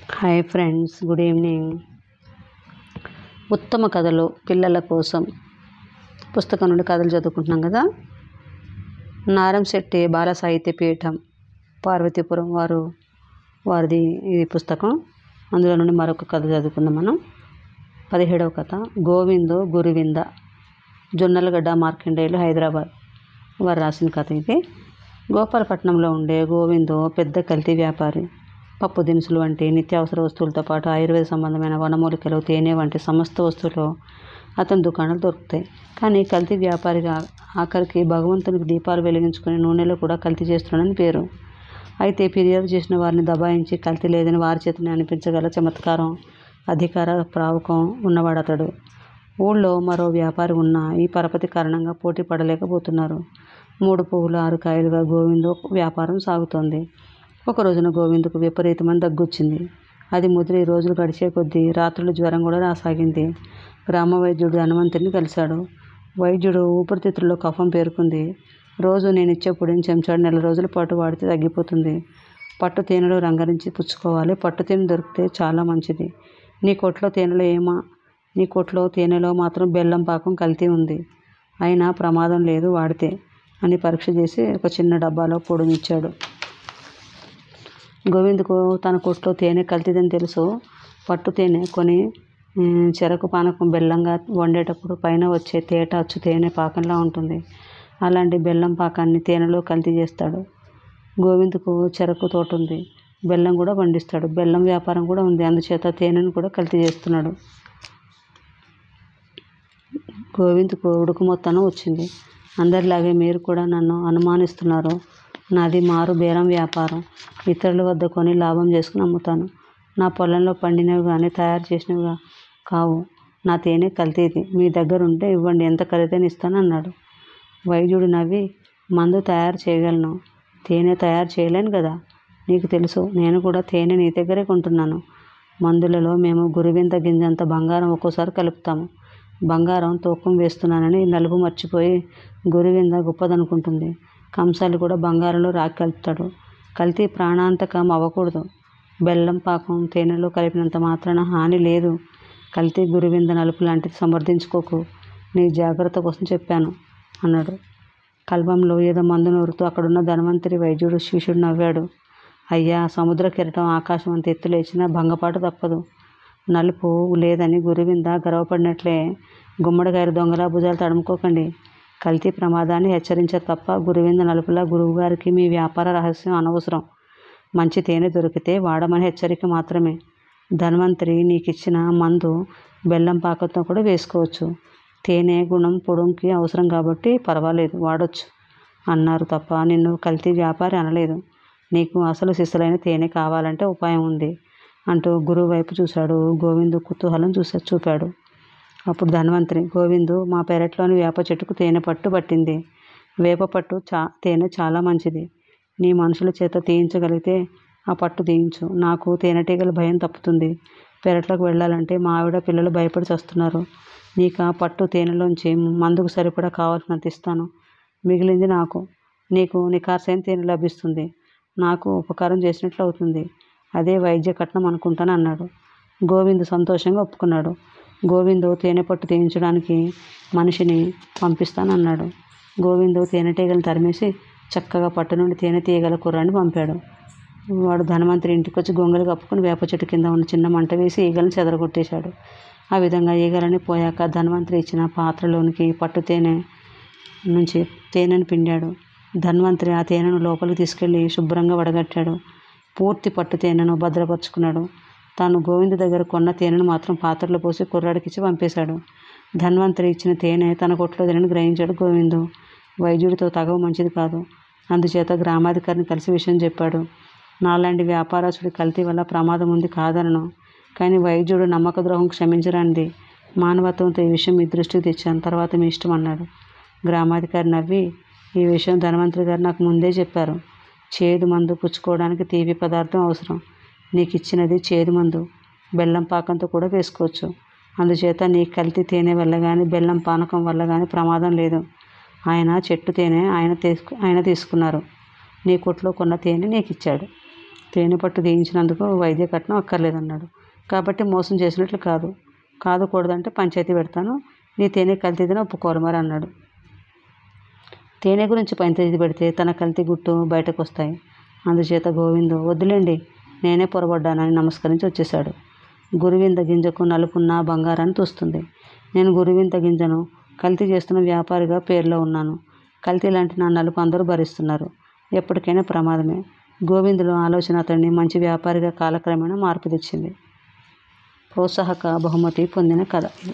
hi friends good evening ఉత్తమ కథలు పిల్లల కోసం పుస్తకం నుండి కథలు చదువుకుంటున్నాం కదా నారంశెట్టి బాల సాహిత్య పీఠం పార్వతీపురం వారు వారిది ఈ పుస్తకం అందులో నుండి మరొక కథ చదువుకుందాం మనం పదిహేడవ కథ గోవిందో గురువింద జొన్నలగడ్డ మార్కండేయులు హైదరాబాద్ వారు రాసిన కథ ఇది గోపాలపట్నంలో ఉండే గోవిందో పెద్ద కల్తీ వ్యాపారి పప్పు దినుసులు వంటి నిత్యావసర వస్తువులతో పాటు ఆయుర్వేద సంబంధమైన వనమూలికలు తేనె వంటి సమస్త వస్తువులు అతని దుకాణాలు దొరుకుతాయి కానీ కల్తీ వ్యాపారిగా ఆఖరికి భగవంతునికి దీపాలు వెలిగించుకునే నూనెలో కూడా కల్తీ చేస్తున్నాడని పేరు అయితే ఫిర్యాదు చేసిన వారిని దబాయించి కల్తీ లేదని వారి చేతనే అనిపించగల చమత్కారం అధికార ప్రావుకం ఉన్నవాడు అతడు ఊళ్ళో మరో వ్యాపారి ఉన్న ఈ పరపతి కారణంగా పోటీ పడలేకపోతున్నారు మూడు పువ్వులు ఆరు కాయలుగా గోవిందు వ్యాపారం సాగుతోంది ఒక రోజున గోవిందుకు విపరీతమైన దగ్గొచ్చింది అది ముదిరి రోజులు గడిచే కొద్దీ రాత్రులు జ్వరం కూడా రాసాగింది గ్రామ వైద్యుడు హనుమంతుని కలిశాడు వైద్యుడు ఊపిరితిత్తుల్లో కఫం పేరుకుంది రోజు నేను ఇచ్చే పొడిని చెంచాడు నెల రోజుల పాటు వాడితే తగ్గిపోతుంది పట్టు తేనెలో రంగరించి పుచ్చుకోవాలి పట్టు తేనె దొరికితే చాలా మంచిది నీ కొట్లో తేనెలో ఏమా నీ కొట్లో తేనెలో మాత్రం బెల్లం పాకం కల్తీ ఉంది అయినా ప్రమాదం లేదు వాడితే అని పరీక్ష చేసి ఒక చిన్న డబ్బాలో పొడినిచ్చాడు గోవిందుకు తన కొట్లో తేనె కల్తీదని తెలుసు పట్టు తేనె కొని ఉమ్, చెరకు పానకం బెల్లంగా వండేటప్పుడు పైన వచ్చే తేట అచ్చు తేనె పాకంలా ఉంటుంది అలాంటి బెల్లం పాకాన్ని తేనెలో కల్తీ చేస్తాడు గోవిందుకు చెరకు తోట ఉంది బెల్లం కూడా పండిస్తాడు బెల్లం వ్యాపారం కూడా ఉంది అందుచేత తేనెను కూడా కల్తీ చేస్తున్నాడు గోవింద్కు ఉడుకు మొత్తం వచ్చింది అందరిలాగే మీరు కూడా నన్ను అనుమానిస్తున్నారు నాది మారు బేరం వ్యాపారం ఇతరుల వద్ద కొని లాభం చేసుకుని అమ్ముతాను నా పొలంలో పండినవి కానీ తయారు చేసినవి గా- కావు నా తేనె కల్తీది మీ దగ్గర ఉంటే ఇవ్వండి ఎంత ఖరీదైన ఇస్తాను అన్నాడు వైద్యుడు నవ్వి మందు తయారు చేయగలను తేనె తయారు చేయలేను కదా నీకు తెలుసు నేను కూడా తేనె నీ దగ్గరే కొంటున్నాను మందులలో మేము గురువింత గింజంత బంగారం ఒక్కోసారి కలుపుతాము బంగారం తూకం వేస్తున్నానని నలుపు మర్చిపోయి గురువింద గొప్పదనుకుంటుంది కంసాలి కూడా బంగారంలో రాకి కలుపుతాడు కల్తీ ప్రాణాంతకం అవ్వకూడదు బెల్లం పాకం తేనెలో కలిపినంత మాత్రాన హాని లేదు కల్తీ గురువింద నలుపు లాంటిది సమర్థించుకోకు నీ జాగ్రత్త కోసం చెప్పాను అన్నాడు కల్పంలో ఏదో మందు నూరుతూ అక్కడున్న ధన్వంతరి వైద్యుడు శిష్యుడు నవ్వాడు అయ్యా సముద్ర కిరటం ఆకాశం అంత ఎత్తు లేచినా భంగపాటు తప్పదు నలుపు లేదని గురువింద గర్వపడినట్లే గుమ్మడికాయలు దొంగల భుజాలు తడుముకోకండి కల్తీ ప్రమాదాన్ని హెచ్చరించారు తప్ప గురువింద నలుపులా గురువుగారికి మీ వ్యాపార రహస్యం అనవసరం మంచి తేనె దొరికితే వాడమని హెచ్చరిక మాత్రమే ధన్వంతరి నీకు ఇచ్చిన మందు బెల్లం పాకంతో కూడా వేసుకోవచ్చు తేనె గుణం పొడుంకి అవసరం కాబట్టి పర్వాలేదు వాడొచ్చు అన్నారు తప్ప నిన్ను కల్తీ వ్యాపారి అనలేదు నీకు అసలు సిసలైన తేనె కావాలంటే ఉపాయం ఉంది అంటూ గురువు వైపు చూశాడు గోవిందు కుతూహలం చూసా చూపాడు అప్పుడు ధన్వంతరి గోవిందు మా పెరట్లోని వేప చెట్టుకు తేనె పట్టు పట్టింది వేప పట్టు చా తేనె చాలా మంచిది నీ మనుషుల చేత తీయించగలిగితే ఆ పట్టు తీయించు నాకు తేనెటీగల భయం తప్పుతుంది పెరట్లోకి వెళ్ళాలంటే మా ఆవిడ పిల్లలు భయపడి చస్తున్నారు నీకు ఆ పట్టు తేనెలోంచి మందుకు సరిపడా కావాల్సినంత ఇస్తాను మిగిలింది నాకు నీకు నికార్సైన తేనె లభిస్తుంది నాకు ఉపకారం చేసినట్లు అవుతుంది అదే వైద్య కట్నం అనుకుంటాను అన్నాడు గోవిందు సంతోషంగా ఒప్పుకున్నాడు గోవిందు తేనె పట్టు తీయించడానికి మనిషిని పంపిస్తానన్నాడు గోవిందు తేనెటీగలను తరిమేసి చక్కగా పట్టు నుండి తేనె తీయగల కుర్రాన్ని పంపాడు వాడు ధనవంతుడి ఇంటికి వచ్చి గొంగలు కప్పుకొని వేప చెట్టు కింద ఉన్న చిన్న మంట వేసి ఈగలను చెదరగొట్టేశాడు ఆ విధంగా ఈగలని పోయాక ధన్వంతరి ఇచ్చిన పాత్రలోనికి పట్టు తేనె నుంచి తేనెను పిండాడు ధన్వంతరి ఆ తేనెను లోపలికి తీసుకెళ్ళి శుభ్రంగా వడగట్టాడు పూర్తి పట్టు తేనెను భద్రపరుచుకున్నాడు తాను గోవింద దగ్గర కొన్న తేనెను మాత్రం పాత్రలో పోసి కుర్రాడికిచ్చి పంపేశాడు ధన్వంతరి ఇచ్చిన తేనె తన కొట్లో తినని గ్రహించాడు గోవిందు వైద్యుడితో తగవు మంచిది కాదు అందుచేత గ్రామాధికారిని కలిసి విషయం చెప్పాడు నాలాంటి వ్యాపారస్తుడి కల్తీ వల్ల ప్రమాదం ఉంది కాదనను కానీ వైద్యుడు నమ్మక ద్రోహం క్షమించరండి మానవత్వంతో ఈ విషయం మీ దృష్టికి తెచ్చాను తర్వాత మీ ఇష్టం అన్నాడు గ్రామాధికారి నవ్వి ఈ విషయం ధనవంతరి గారు నాకు ముందే చెప్పారు చేదు మందు పుచ్చుకోవడానికి తీపి పదార్థం అవసరం నీకు ఇచ్చినది చేదు మందు బెల్లం పాకంతో కూడా వేసుకోవచ్చు అందుచేత నీ కల్తీ తేనె వల్ల కానీ బెల్లం పానకం వల్ల కానీ ప్రమాదం లేదు ఆయన చెట్టు తేనె ఆయన తీసుకు ఆయన తీసుకున్నారు నీ కొట్లో కొన్న తేనె నీకు ఇచ్చాడు తేనె పట్టు తీయించినందుకు వైద్య కట్నం అక్కర్లేదన్నాడు కాబట్టి మోసం చేసినట్లు కాదు కాదుకూడదంటే పంచాయతీ పెడతాను నీ తేనె కల్తీదని ఒప్పుకోరు మరి అన్నాడు తేనె గురించి పంచాయతీ పెడితే తన కల్తీ గుట్టు బయటకు వస్తాయి అందుచేత గోవిందు వద్దులేండి నేనే పొరబడ్డానని నమస్కరించి వచ్చేశాడు గురువింద గింజకు నలుపున్న బంగారాన్ని తూస్తుంది నేను గురువింద గింజను కల్తీ చేస్తున్న వ్యాపారిగా పేరులో ఉన్నాను కల్తీ లాంటి నా నలుపు అందరూ భరిస్తున్నారు ఎప్పటికైనా ప్రమాదమే గోవిందులో ఆలోచన అతన్ని మంచి వ్యాపారిగా కాలక్రమేణా మార్పు తెచ్చింది ప్రోత్సాహక బహుమతి పొందిన కథ ఇది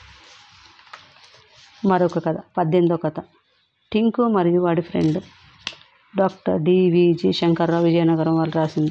మరొక కథ పద్దెనిమిదో కథ టింకు మరియు వాడి friend doctor DVG Shankar Rao Vizianagaram వాళ్ళు రాసింది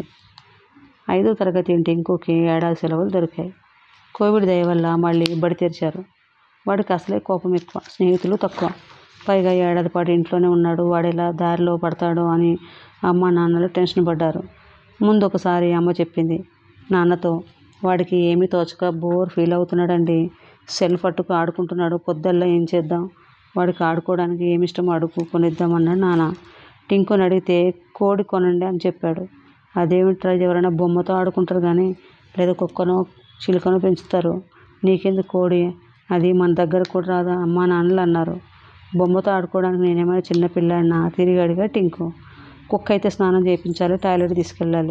ఐదో తరగతి టింకుకి ఏడాది సెలవులు దొరికాయి కోవిడ్ దయ వల్ల మళ్ళీ బడి తెరిచారు వాడికి అసలే కోపం ఎక్కువ స్నేహితులు తక్కువ పైగా ఏడాది పాటు ఇంట్లోనే ఉన్నాడు వాడు ఎలా దారిలో పడతాడో అని అమ్మ నాన్నలు టెన్షన్ పడ్డారు ముందు ఒకసారి అమ్మ చెప్పింది నాన్నతో వాడికి ఏమీ తోచక బోర్ ఫీల్ అవుతున్నాడండి సెల్ పట్టుకు ఆడుకుంటున్నాడు పొద్దల్లా ఏం చేద్దాం వాడికి ఆడుకోవడానికి ఏమి ఇష్టమో అడుగు కొనిద్దామన్నాడు నాన్న టింకుని అడిగితే కోడి కొనండి అని చెప్పాడు అదేమిట్రా ఎవరైనా బొమ్మతో ఆడుకుంటారు కానీ లేదా కుక్కనో చిలుకనో పెంచుతారు నీకెందుకు కోడి అది మన దగ్గర కూడా రాదా అమ్మా నాన్నలు అన్నారు బొమ్మతో ఆడుకోవడానికి నేనేమైనా చిన్నపిల్లాడినా తిరిగి అడిగా టింకు కుక్క అయితే స్నానం చేయించాలి టాయిలెట్ తీసుకెళ్ళాలి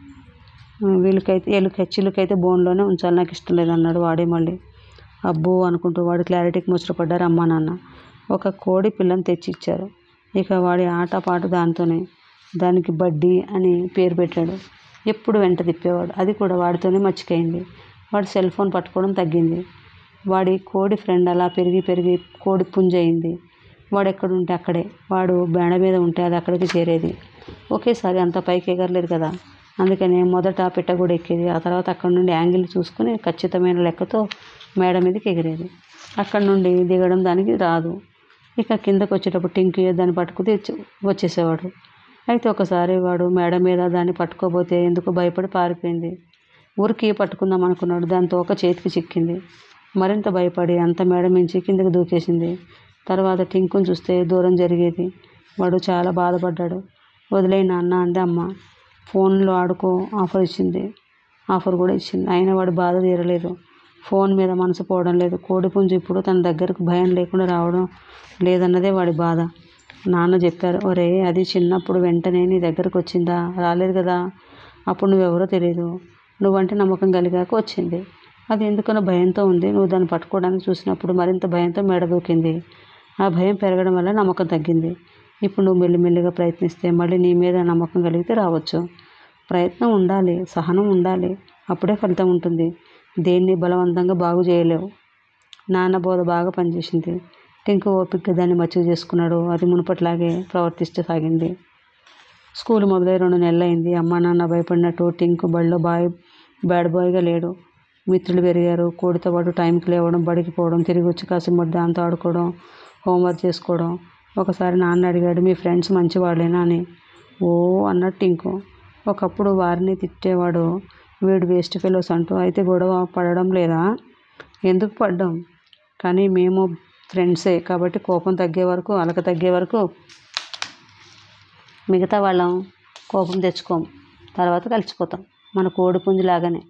వీళ్ళకైతే వీళ్ళకి చిలుకైతే బోన్లోనే ఉంచాలి నాకు ఇష్టం లేదు అన్నాడు వాడే మళ్ళీ అబ్బో అనుకుంటూ వాడు క్లారిటీకి ముచ్చటపడ్డారు అమ్మా నాన్న ఒక కోడి పిల్లని తెచ్చి ఇచ్చారు ఇక వాడి ఆట పాట దాంతోనే దానికి బడ్డీ అని పేరు పెట్టాడు ఎప్పుడు వెంట తిప్పేవాడు అది కూడా వాడితోనే మచ్చికైంది వాడు సెల్ ఫోన్ పట్టుకోవడం తగ్గింది వాడి కోడి ఫ్రెండ్ అలా పెరిగి పెరిగి కోడి పుంజ అయింది వాడు ఎక్కడుంటే అక్కడే వాడు బేడ మీద ఉంటే అది అక్కడికి చేరేది ఒకేసారి అంత పైకి ఎగరలేదు కదా అందుకని మొదట పెట్టగూడ ఎక్కేది ఆ తర్వాత అక్కడ నుండి యాంగిల్ చూసుకుని ఖచ్చితమైన లెక్కతో మేడ మీదకి ఎగిరేది అక్కడ నుండి దిగడం దానికి రాదు ఇక కిందకు వచ్చేటప్పుడు టింకి దాన్ని పట్టుకుని వచ్చేసేవాడు అయితే ఒకసారి వాడు మేడ మీద దాన్ని పట్టుకోబోతే ఎందుకు భయపడి పారిపోయింది ఊరికి పట్టుకుందాం అనుకున్నాడు దాని తోక చేతికి చిక్కింది మరింత భయపడి అంత మేడ మించి కిందకి దూకేసింది తర్వాత టింకుని చూస్తే దూరం జరిగేది వాడు చాలా బాధపడ్డాడు వదిలేయి నాన్న అంది అమ్మ ఫోన్లో ఆడుకో ఆఫర్ ఇచ్చింది ఆఫర్ కూడా ఇచ్చింది అయినా వాడు బాధ తీరలేదు ఫోన్ మీద మనసు పోవడం లేదు కోడిపుంజు ఇప్పుడు తన దగ్గరకు భయం లేకుండా రావడం లేదన్నదే వాడి బాధ నాన్న చెప్పారు ఒరే అది చిన్నప్పుడు వెంటనే నీ దగ్గరకు వచ్చిందా రాలేదు కదా అప్పుడు నువ్వెవరో తెలియదు నువ్వంటే నమ్మకం కలిగాక వచ్చింది అది ఎందుకనో భయంతో ఉంది నువ్వు దాన్ని పట్టుకోవడానికి చూసినప్పుడు మరింత భయంతో మెడ దూకింది ఆ భయం పెరగడం వల్ల నమ్మకం తగ్గింది ఇప్పుడు నువ్వు మెల్లిమెల్లిగా ప్రయత్నిస్తే మళ్ళీ నీ మీద నమ్మకం కలిగితే రావచ్చు ప్రయత్నం ఉండాలి సహనం ఉండాలి అప్పుడే ఫలితం ఉంటుంది దేన్ని బలవంతంగా బాగు చేయలేవు నాన్న బోధ బాగా పనిచేసింది టింకు ఓపికగా దాన్ని మచ్చిక చేసుకున్నాడు అది మునుపట్లాగే ప్రవర్తిస్తూ సాగింది స్కూల్ మొదలై రెండు నెలలు అయింది అమ్మా నాన్న భయపడినట్టు టింకు బడిలో బాయ్ బ్యాడ్ బాయ్గా లేడు మిత్రులు పెరిగారు కోడితో పాటు టైంకి లేవడం బడికి పోవడం తిరిగి వచ్చి కాసేపు దాంతో ఆడుకోవడం హోంవర్క్ చేసుకోవడం ఒకసారి నాన్న అడిగాడు మీ ఫ్రెండ్స్ మంచివాళ్ళేనా అని ఓ అన్నట్టు టింకు ఒకప్పుడు వారిని తిట్టేవాడు వీడు వేస్ట్ ఫెలోస్ అంటూ అయితే గొడవ పడడం లేదా ఎందుకు పడ్డాం కానీ మేము ఫ్రెండ్సే కాబట్టి కోపం తగ్గే వరకు అలక తగ్గే వరకు మిగతా వాళ్ళం కోపం తెచ్చుకోం తర్వాత కలిసిపోతాం మన కోడి పుంజు లాగానే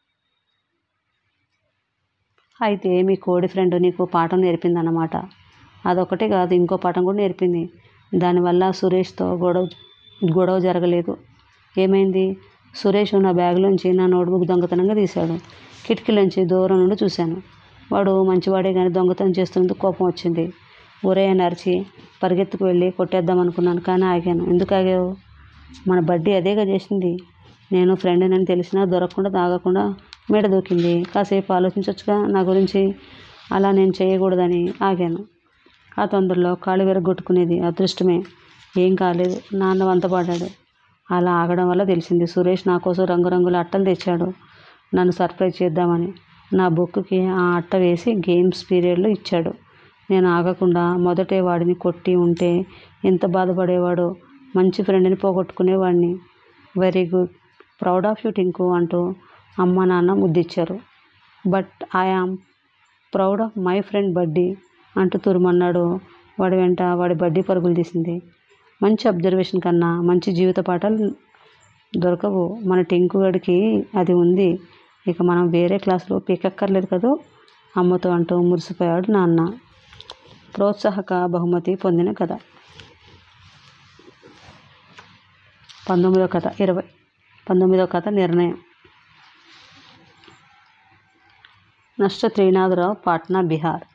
అయితే మీ కోడి ఫ్రెండ్ నీకు పాఠం నేర్పిందన్నమాట అదొకటే కాదు ఇంకో పాఠం కూడా నేర్పింది దానివల్ల సురేష్తో గొడవ గొడవ జరగలేదు ఏమైంది సురేష్ నా బ్యాగ్లోంచి నా నోట్బుక్ దొంగతనంగా తీశాడు కిటికీలోంచి దూరం నుండి చూశాను వాడు మంచివాడే కానీ దొంగతనం చేస్తున్నందుకు కోపం వచ్చింది ఒరే అని అరిచి పరిగెత్తుకు వెళ్ళి కొట్టేద్దాం అనుకున్నాను కానీ ఆగాను ఎందుకు ఆగావు మన బడ్డీ అదేగా చేసింది నేను ఫ్రెండ్ అని తెలిసినా దొరకకుండా తాగకుండా మెడ దూకింది కాసేపు ఆలోచించవచ్చుగా నా గురించి అలా నేను చేయకూడదని ఆగాను ఆ తొందరలో కాళ్ళు విరగొట్టుకునేది అదృష్టమే ఏం కాలేదు నాన్న వంతపడ్డాడు అలా ఆగడం వల్ల తెలిసింది సురేష్ నా కోసం రంగురంగుల అట్టలు తెచ్చాడు నన్ను సర్ప్రైజ్ చేద్దామని నా బుక్కి ఆ అట్ట వేసి గేమ్స్ పీరియడ్లో ఇచ్చాడు నేను ఆగకుండా మొదటే వాడిని కొట్టి ఉంటే ఎంత బాధపడేవాడో మంచి ఫ్రెండ్ని పోగొట్టుకునేవాడిని very good proud of you Tinku అంటూ అమ్మ నాన్న ముద్దిచ్చారు but I am proud of my friend buddy అంటూ తురుమన్నాడు వాడి వెంట వాడి బడ్డీ పరుగులు తీసింది మంచి అబ్జర్వేషన్ కన్నా మంచి జీవిత పాఠాలు దొరకవు మన టింకు గడికి అది ఉంది ఇక మనం వేరే క్లాసులో పీకక్కర్లేదు కదూ అమ్మతో అంటూ మురిసిపోయాడు నాన్న ప్రోత్సాహక బహుమతి పొందిన కథ పంతొమ్మిదో కథ ఇరవై పంతొమ్మిదో కథ నిర్ణయం నష్ట త్రీనాథరావు పాట్నా బీహార్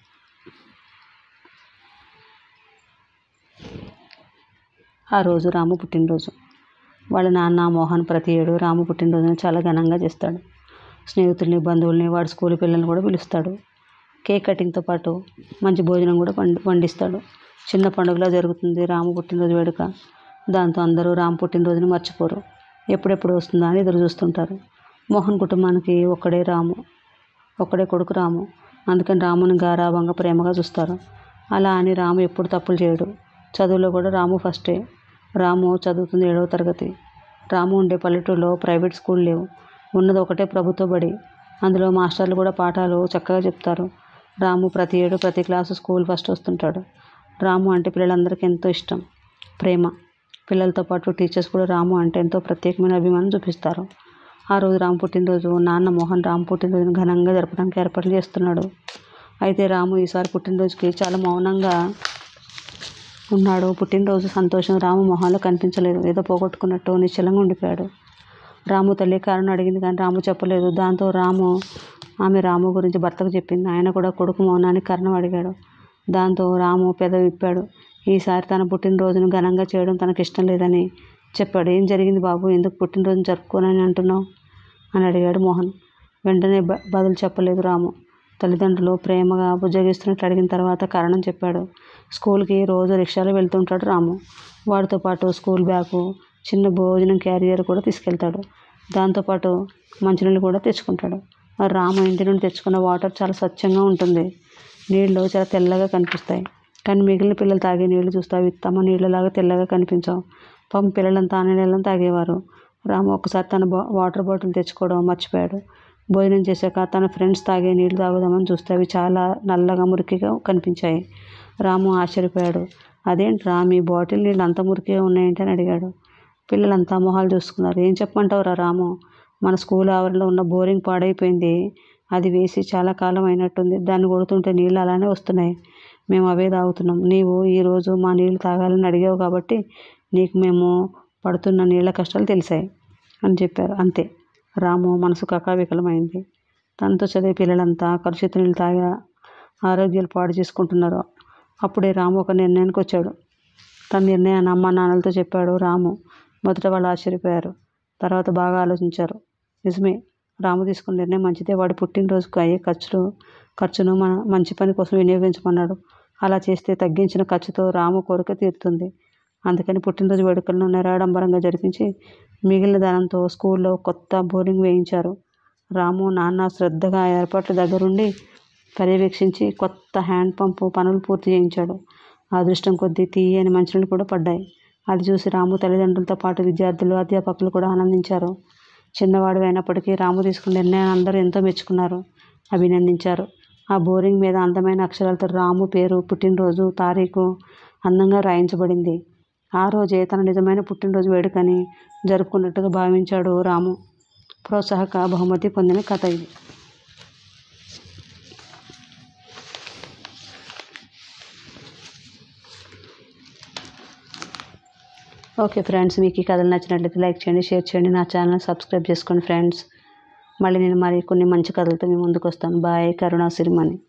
ఆ రోజు రాము పుట్టినరోజు వాళ్ళ నాన్న మోహన్ ప్రతి ఏడు రాము పుట్టినరోజున చాలా ఘనంగా చేస్తాడు స్నేహితుల్ని బంధువుల్ని వాడి స్కూల్ పిల్లల్ని కూడా పిలుస్తాడు కేక్ కటింగ్తో పాటు మంచి భోజనం కూడా వండి వండిస్తాడు చిన్న పండుగలా జరుగుతుంది రాము పుట్టినరోజు వేడుక దాంతో అందరూ రాము పుట్టినరోజుని మర్చిపోరు ఎప్పుడెప్పుడు వస్తుందా అని ఎదురు చూస్తుంటారు మోహన్ కుటుంబానికి ఒక్కడే రాము ఒక్కడే కొడుకు రాము అందుకని రాముని గారాభంగా ప్రేమగా చూస్తారు అలా అని రాము ఎప్పుడు తప్పులు చేయడు చదువులో కూడా రాము ఫస్టే రాము చదువుతుంది ఏడవ తరగతి రాము ఉండే పల్లెటూరులో ప్రైవేట్ స్కూల్ లేవు ఉన్నది ఒకటే ప్రభుత్వ బడి అందులో మాస్టర్లు కూడా పాఠాలు చక్కగా చెప్తారు రాము ప్రతి ఏడు ప్రతి క్లాసు స్కూల్ ఫస్ట్ వస్తుంటాడు రాము అంటే పిల్లలందరికీ ఎంతో ఇష్టం ప్రేమ పిల్లలతో పాటు టీచర్స్ కూడా రాము అంటే ఎంతో ప్రత్యేకమైన అభిమానం చూపిస్తారు ఆ రోజు రాము పుట్టినరోజు నాన్న మోహన్ రాము పుట్టినరోజును ఘనంగా జరపడానికి ఏర్పాట్లు చేస్తున్నాడు అయితే రాము ఈసారి పుట్టినరోజుకి చాలా మౌనంగా ఉన్నాడు పుట్టినరోజు సంతోషం రాము మొహంలో కనిపించలేదు ఏదో పోగొట్టుకున్నట్టు నిశ్చలంగా ఉండిపోయాడు రాము తల్లి కారణం అడిగింది కానీ రాము చెప్పలేదు దాంతో రాము ఆమె రాము గురించి భర్తకు చెప్పింది ఆయన కూడా కొడుకు మౌనానికి కారణం అడిగాడు దాంతో రాము పెద విప్పాడు ఈసారి తన పుట్టినరోజును ఘనంగా చేయడం తనకు ఇష్టం లేదని చెప్పాడు ఏం జరిగింది బాబు ఎందుకు పుట్టినరోజును జరుపుకోనని అంటున్నావు అని అడిగాడు మోహన్ వెంటనే బ బదులు చెప్పలేదు రాము తల్లిదండ్రులు ప్రేమగా బుజ్జగిస్తున్నట్లు అడిగిన తర్వాత కారణం చెప్పాడు స్కూల్కి రోజు రిక్షాలో వెళ్తుంటాడు రాము వాడితో పాటు స్కూల్ బ్యాగు చిన్న భోజనం క్యారియర్ కూడా తీసుకెళ్తాడు దాంతోపాటు మంచినీళ్ళు కూడా తెచ్చుకుంటాడు మరి రాము ఇంటి నుండి తెచ్చుకున్న వాటర్ చాలా స్వచ్ఛంగా ఉంటుంది నీళ్ళు చాలా తెల్లగా కనిపిస్తాయి కానీ మిగిలిన పిల్లలు తాగే నీళ్లు చూస్తే అవి తమ నీళ్ళలాగా తెల్లగా కనిపించవు పాపం పిల్లలంతా ఆ నీళ్ళని తాగేవారు రాము ఒకసారి తన బా వాటర్ బాటిల్ తెచ్చుకోవడం మర్చిపోయాడు భోజనం చేశాక తన ఫ్రెండ్స్ తాగే నీళ్లు తాగుదామని చూస్తే అవి చాలా నల్లగా మురికిగా కనిపించాయి రాము ఆశ్చర్యపోయాడు అదేంట్రా మీ బాటిల్ నీళ్ళు అంత మురికిగా ఉన్నాయేంటి అని అడిగాడు పిల్లలంతా మొహాలు చూసుకున్నారు ఏం చెప్పమంటావురా రాము మన స్కూల్ ఆవరణలో ఉన్న బోరింగ్ పాడైపోయింది అది వేసి చాలా కాలం అయినట్టుంది దాన్ని కొడుతుంటే నీళ్ళు అలానే వస్తున్నాయి మేము అవే తాగుతున్నాం నీవు ఈరోజు మా నీళ్ళు తాగాలని అడిగావు కాబట్టి నీకు మేము పడుతున్న నీళ్ళ కష్టాలు తెలిసాయి అని చెప్పారు అంతే రాము మనసు కకావికలమైంది తనతో చదివే పిల్లలంతా కలుషిత నీళ్ళు తాగి ఆరోగ్యాలు పాడు చేసుకుంటున్నారు అప్పుడే రాము ఒక నిర్ణయానికి వచ్చాడు తన నిర్ణయాన్ని అమ్మ నాన్నలతో చెప్పాడు రాము మొదట వాళ్ళు ఆశ్చర్యపోయారు తర్వాత బాగా ఆలోచించారు నిజమే రాము తీసుకున్న నిర్ణయం మంచిదే వాడి పుట్టినరోజుకు అయ్యే ఖర్చులు ఖర్చును మన మంచి పని కోసం వినియోగించమన్నాడు అలా చేస్తే తగ్గించిన ఖర్చుతో రాము కోరిక తీరుతుంది అందుకని పుట్టినరోజు వేడుకలను నిరాడంబరంగా జరిపించి మిగిలిన ధనంతో స్కూల్లో కొత్త బోరింగ్ వేయించారు రాము నాన్న శ్రద్ధగా ఆ ఏర్పాట్ల దగ్గరుండి పర్యవేక్షించి కొత్త హ్యాండ్ పంపు పనులు పూర్తి చేయించాడు అదృష్టం కొద్దీ తీయని మంచులు కూడా పడ్డాయి అది చూసి రాము తల్లిదండ్రులతో పాటు విద్యార్థులు అధ్యాపకులు కూడా ఆనందించారు చిన్నవాడు అయినప్పటికీ రాము తీసుకున్న నిర్ణయాన్ని అందరూ ఎంతో మెచ్చుకున్నారు అభినందించారు ఆ బోరింగ్ మీద అందమైన అక్షరాలతో రాము పేరు పుట్టినరోజు తారీఖు అందంగా రాయించబడింది ఆ రోజే తన నిజమైన పుట్టినరోజు వేడుకని జరుపుకున్నట్టుగా భావించాడు రాము ప్రోత్సాహక బహుమతి పొందిన కథ ఇది ఓకే ఫ్రెండ్స్ మీకు ఈ కథలు నచ్చినట్లయితే లైక్ చేయండి షేర్ చేయండి నా ఛానల్ సబ్స్క్రైబ్ చేసుకోండి ఫ్రెండ్స్ మళ్ళీ నేను మరి కొన్ని మంచి కథలతో మీ ముందుకు వస్తాను బాయ్ కరుణా సిరిమణి